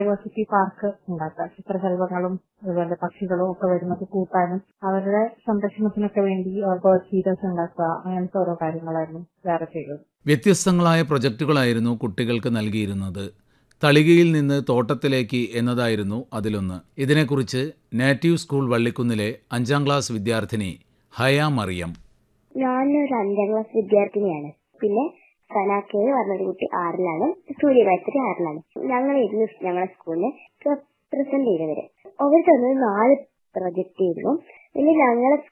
diversity park ഉണ്ടാക്കുക ചിത്രശലഭങ്ങളും അതുപോലെ പക്ഷികളും ഒക്കെ വരുന്നത് കൂട്ടാനും അവരുടെ സംരക്ഷണത്തിനൊക്കെ വേണ്ടി ബേർഡ് ഫീഡേഴ്സ് ഉണ്ടാക്കുക അങ്ങനത്തെ ഓരോ കാര്യങ്ങളായിരുന്നു വേറെ ചെയ്തത് വ്യത്യസ്തങ്ങളായ പ്രൊജക്ടുകളായിരുന്നു കുട്ടികൾക്ക് നൽകിയിരുന്നത് തളികയിൽ നിന്ന് തോട്ടത്തിലേക്ക് എന്നതായിരുന്നു അതിലൊന്ന് ഇതിനെക്കുറിച്ച് നാറ്റീവ് സ്കൂൾ വള്ളിക്കുന്നിലെ അഞ്ചാം ക്ലാസ് വിദ്യാർത്ഥിനി ഹയ മറിയം ഞാനൊരു അഞ്ചാം ക്ലാസ് വിദ്യാർത്ഥിനിയാണ് പിന്നെ സനാക്കെ പറഞ്ഞൊരു കുട്ടി ആറിലാണ് സൂര്യഗായത്രി ആറിലാണ് ഞങ്ങളായിരുന്നു ഞങ്ങളുടെ സ്കൂളിന് പ്രസന്റ് ചെയ്തവര് അവർ തന്നത് നാല് പ്രൊജക്ട് ആയിരുന്നു പിന്നെ ഞങ്ങളെ